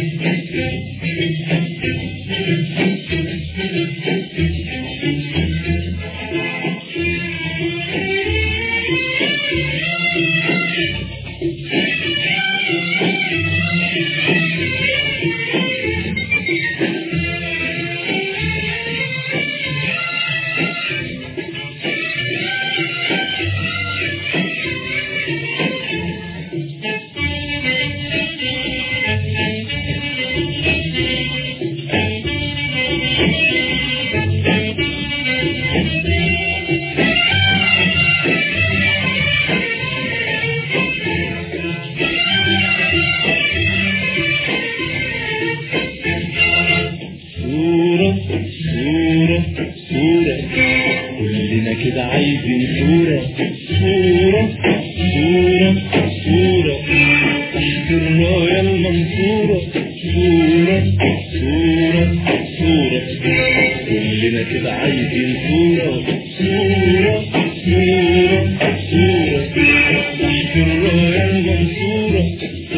صورة صورة صورة كلنا كده عايزين صورة صورة صورة صورة تحت الراية المنصورة صورة صورة صورة كلنا كده عايزين صورة صورة صورة صورة تحت الراية المنصورة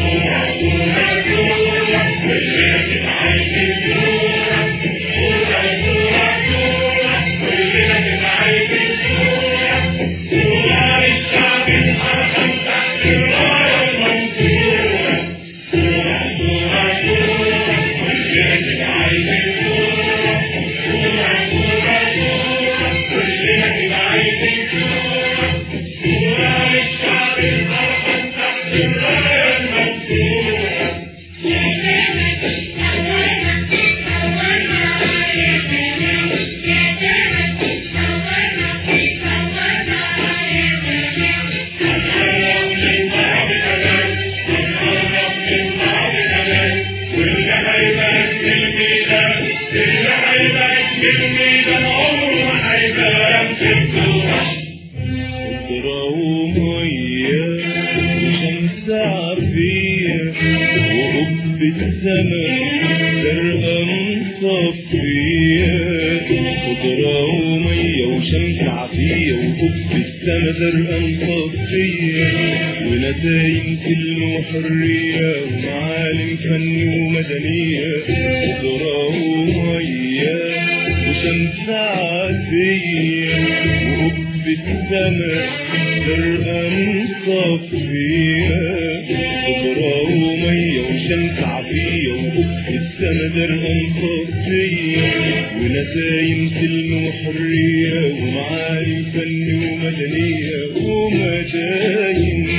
خضرة ومية وشمس عافية وقبة سما زرقاء مصفية خضرة ومية وشمس عافية وقبة سما زرقاء مصفية ونسايم سلم وحرية ومعالم فن ومدنية خضرة ومية وشمس عافية وقبة السماء زرقاء مصفية خضرة ومية وشمس عافية وقبة السما زرقاء مصفية ونسايم سلم وحرية ومعالم فن ومدنية ومداين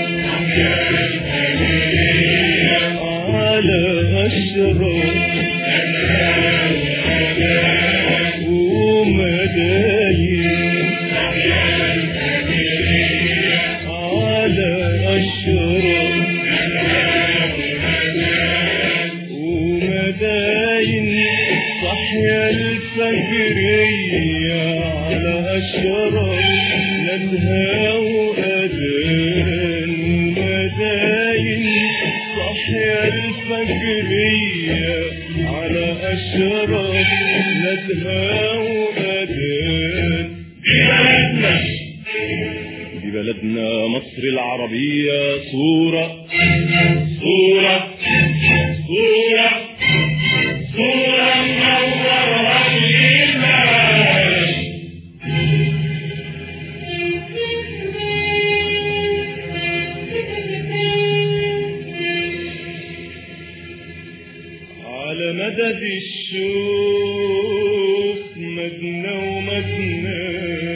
على أشرار ومداين على أشرار ومداين صحيا الفجرية على أشرار ندهى وأذان ومداين صحيا الفجرية على أشرار ندهى وأذان دي بلدنا مصر العربية صورة صورة صورة صورة منورة للناس على مدد الشوق مدنا ومدنا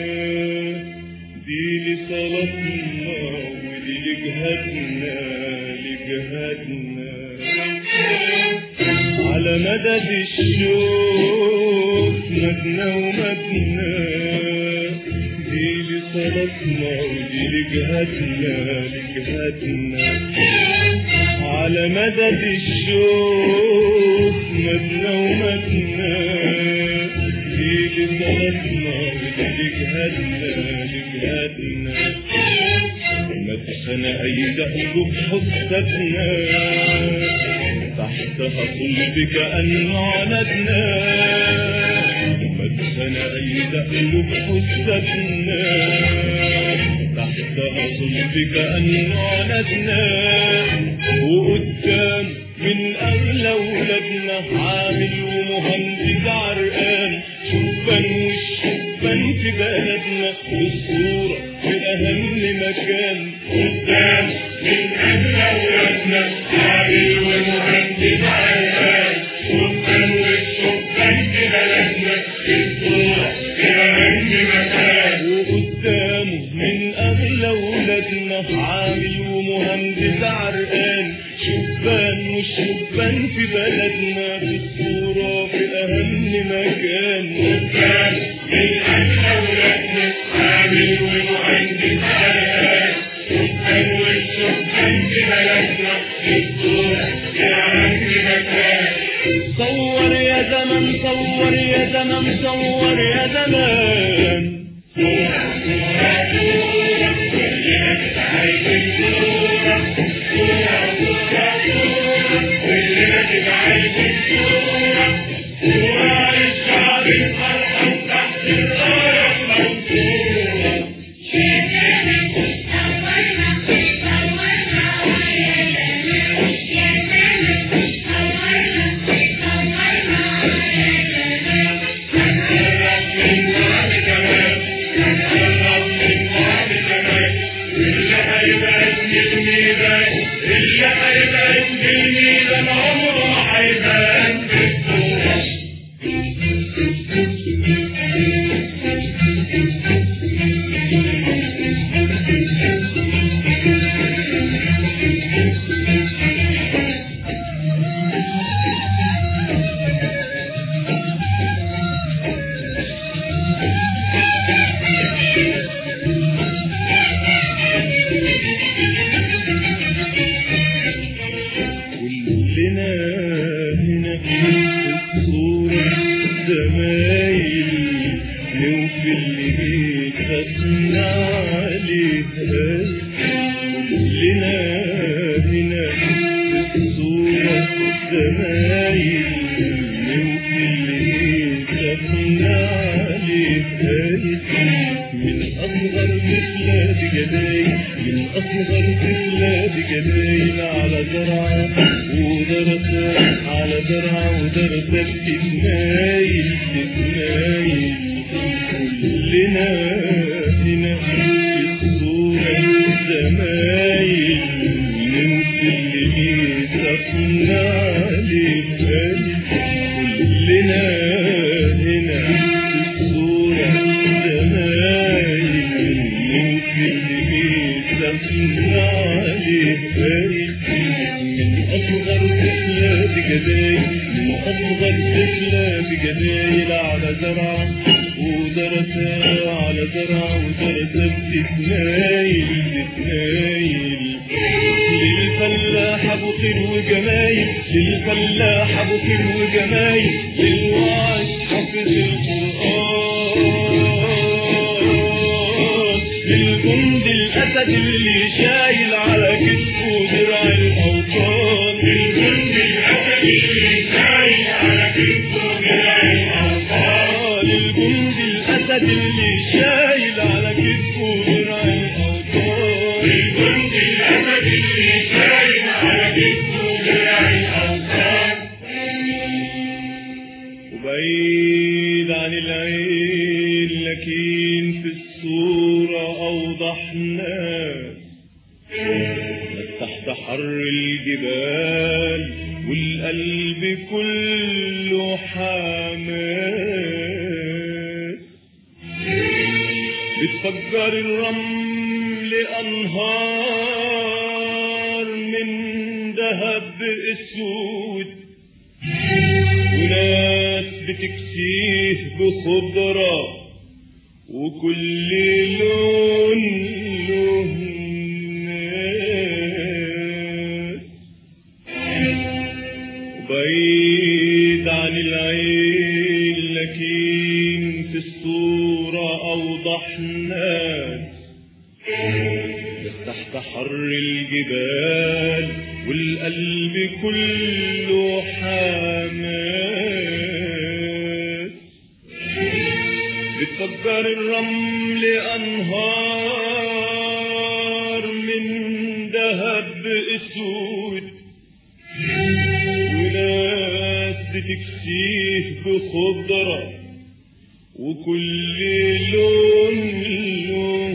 دي لصلاتنا ودي لجهادنا لجهادنا على مدد الشوق مدنا ومدنا دي لصلاتنا ودي لجهادنا لجهادنا على مدد الشوق مدنا ومدنا دي لصلاتنا ودي لجهادنا لجهادنا مدخن أي دهب حصتنا تحتها صلبك أن عندنا مدخن أي دهب حصتنا تحتها صلبك أن عندنا وقدام من أهل أغلى ولادنا عامل ومهندس عرقان شبان والشبان في بلدنا بالصورة في أهم مكان قدام من أغلى ولادنا عامل ومهندس عرقان شبان والشبان في بلدنا بالصورة في أهم مكان وقدامه من أغلى ولادنا عامل ومهندس عرقان شبان والشبان في بلدنا بالصورة في أهم مكان قدام من أغلى ولادنا عامل ومهندس عرقان شبان والشبان في بلدنا بالصورة في أهم مكان صور يا زمن صور يا زمن صور يا زمان اللي هيبان بالميزان عمره ما هيبان بالصورة كلنا هنا في الصورة زمايل نوفي اللي بيتخدنا عليها كلنا هنا في الصورة زمايل نوفي اللي بيتخدنا عليها من أصغر طفلة بجناين من أصغر طفلة بجناين على زرعة ودرسة على زرعة ودرسة بتتنايل بتتنايل كلنا هنا في الصورة زمايل نوصل اللي بيسافنا عليه كلنا هنا في الصورة زمايل نوصل اللي بيسافنا عليه من أصغر طفلة بجدايل من أصغر طفلة بجدايل على زرعة ودرسة على زرعة ودرسة بتتنايل بتتنايل للفلاح ابو خير وجمايل للفلاح ابو خير وجمايل للواعظ حافظ القرآن للجند الاسد اللي شايل على كتفه درع الاوطان الجند الأسدي اللي شايل على كتفه درع الأوطان آه، للجند الاسد اللي شايل على كتفه درع الاوطان الجند الأسدي اللي شايل على كتفه درع الأوطان وبعيد عن العين لكن في الصورة أوضح ناس ناس تحت حر الجبال والقلب كله حماس بتفجر الرمل أنهار من ذهب اسود وناس بتكسيه بخضرة وكل لون له ناس بعيد عن العين لكن في الصورة أوضح ناس بس تحت حر الجبال والقلب كله حماس بتفجر الرمل أنهار من ذهب أسود وناس بتكسيه بخضرة وكل لون له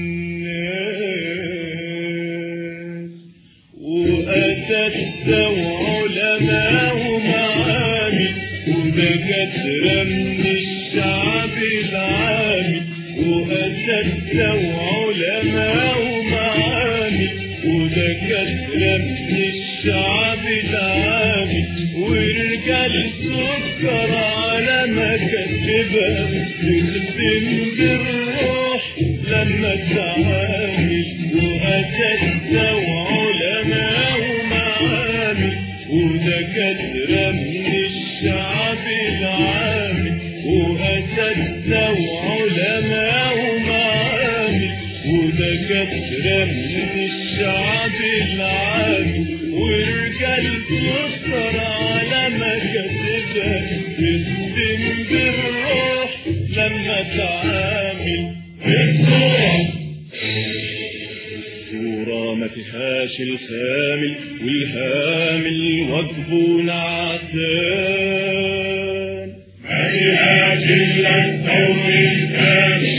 ناس وأساتذة وعلماء ومعامل ودكاترة من الشعب العامي وأساتذة وعلماء ومعامل ودكاترة من الشعب العامي ورجال سكر على مكاتبها تخدم بالروح لما تعامل وأساتذة وعلماء ومعامل ودكاترة من الشعب العامي وأساتذة وعلماء ومعامل ودكاترة من الشعب العامي ورجال سكر على مكاتبها تخدم بالروح لما تعامل صورة ما فيهاش الخامل والهامل وجبه نعسان ما فيهاش إلا الثوب الكامل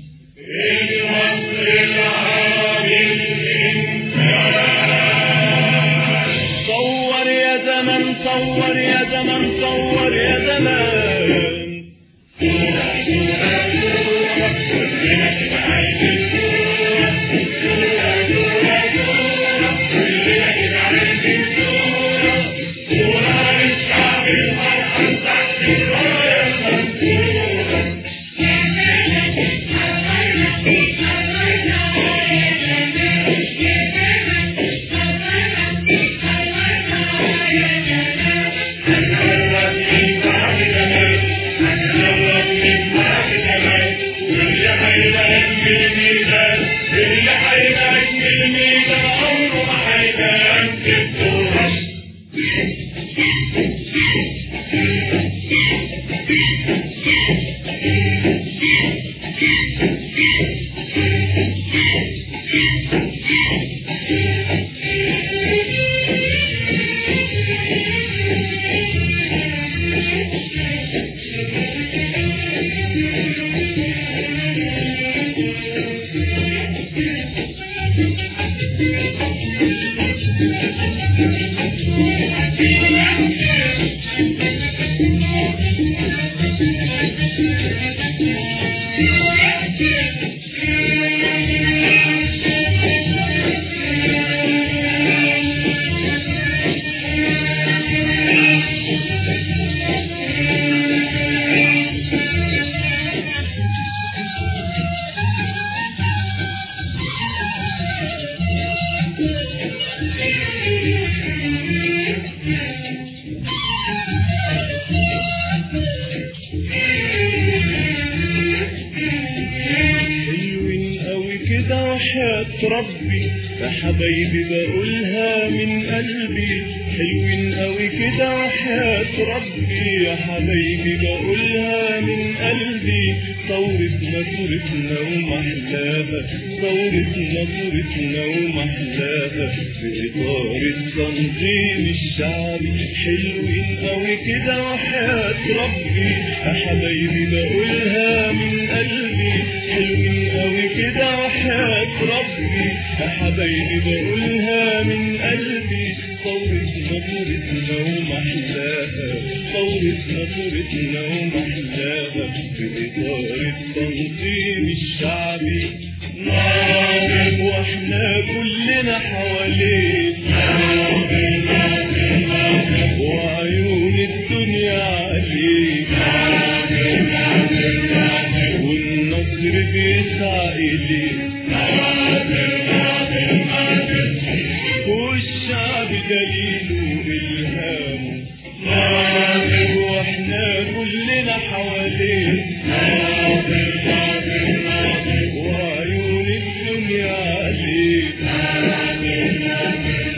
الوصل العامل إنسان صور يا زمن صور يا زمن صور يا زمان اللي هيبقى الميزة عمره ما هيبقى الدور حلوين قوي كده وحياة ربي يا حبايبي بقولها من قلبي حلوين قوي كده وحياة ربي يا حبايبي بقولها من قلبي ثورتنا ثورتنا ومحلاها ثورتنا ثورتنا ومحلاها في إطار التنظيم الشعبي حلوين قوي كده وحياة ربي يا حبايبي بقولها من قلبي حلوين قوي كده وحياة ربي يا حبايبي بقولها من قلبي ثورتنا ثورتنا ومحلاها ثورتنا ثورتنا ومحلاها في إطار التنظيم الشعبي ناضل واحنا كلنا حواليك وعيون الدنيا عليك والنصر بيسعى إليك والشعب دليله إلهامه واحنا كلنا حواليك وعيون الدنيا عليك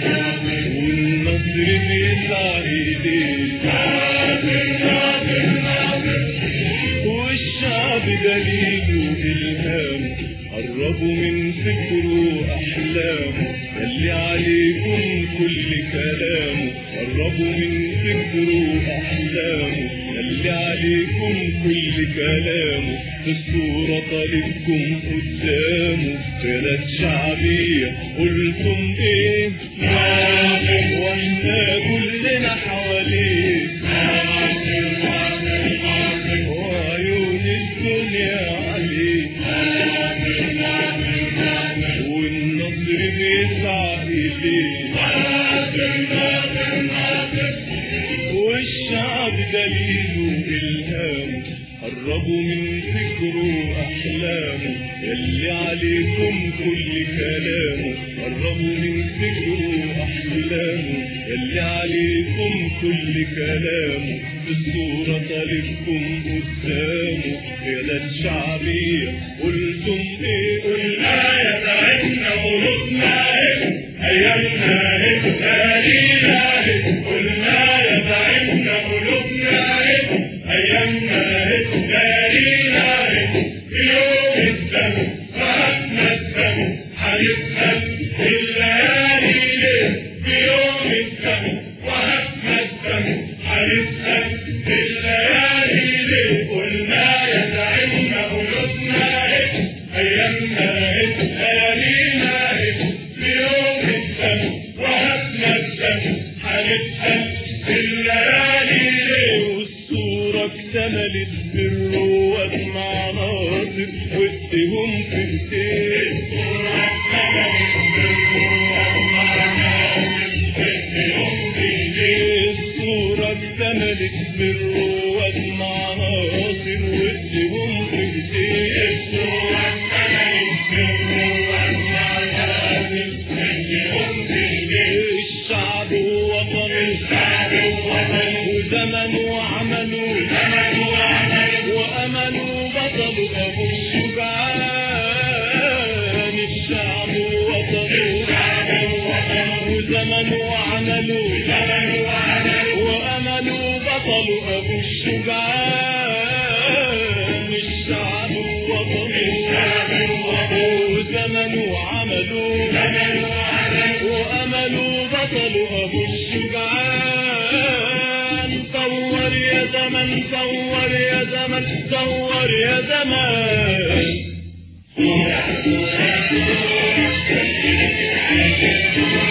فكره أحلامه اللي عليكم كل كلامه في الصورة طالبكم قدامه بلد شعبية قلتم ايه ناقم واحنا كلنا حواليه وعيون الدنيا عليه والنصر بيسعى إليه والشعب دليله إلهامه قربوا من فكره أحلامه يلي عليكم كل كلامه قربوا من فكره أحلامه يلي عليكم كل كلامه الصورة طالبكم قدامه بلد شعبية قلتم ايه قلنا يا تعبنا قلوبنا أيامنا تاريخنا قلنا يا تعبنا قلوبنا أيامنا تاريخنا في يوم الدم فهمنا الدم هنسأل الليالي ليه في يوم الدم وهبنا الدم هنسأل الليالي ليه قلنا يا تعبنا قلوبنا أيامنا ليالينا في يوم الدم وهبنا الدم هنسأل الليالي ليه والصورة اكتملت بالرواد مع ناصر وادهم في ايديه الصورة اكتملت بالرواد مع ناصر وادهم في ايديه الشعب وطن وزمن وعملوا وأملوا بطل أبو الشجعان الشعب وطن وزمن وعملوا وأملوا بطل أبو الشجعان الشعب وطن وزمن وعملوا وأملوا بطل أبو الشجعان صور يا زمن صور يا زمن صور يا زمن